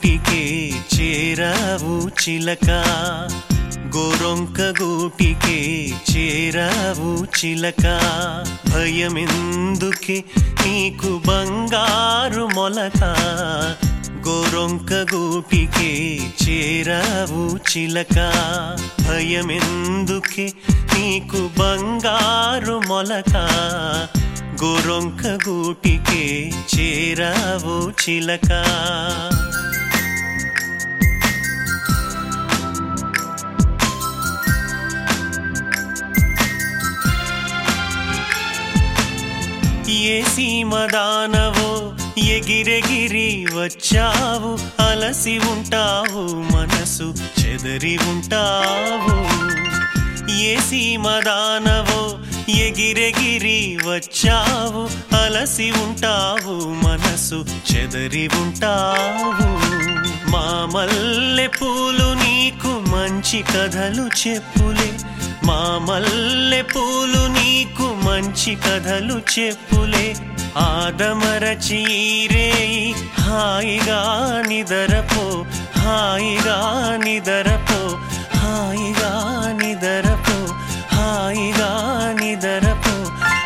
గూటికే చేరావు చిలక గోరొంక గూటికే చేరావు చిలక భయమెందుకే నీకు బంగారు మొలక గోరొంక గూటికే చేరావు చిలక భయమెందుకే నీకు బంగారు మొలక గోరొంక గూటికే చేరావు చిలక ఏ సీమదానవో ఎగిరెగిరి వచ్చావు అలసి ఉంటావు మనసు చెదరి ఉంటావు ఏ సీమదానవో ఎగిరెగిరి వచ్చావు అలసి ఉంటావు మనసు చెదరి ఉంటావు మా మల్లె పూలు నీకు మంచి కథలు చెప్పులే మా మల్లె పూలు నీకు మంచి కథలు చెప్పులే ఆదమరచి రేయి హాయిగా నిదరపో హాయిగా నిదరపో హాయిగా నిదరపో హాయిగా నిదరపో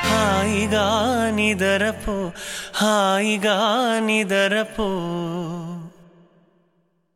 హాయిగా నిదరపో హాయిగా నిదరపో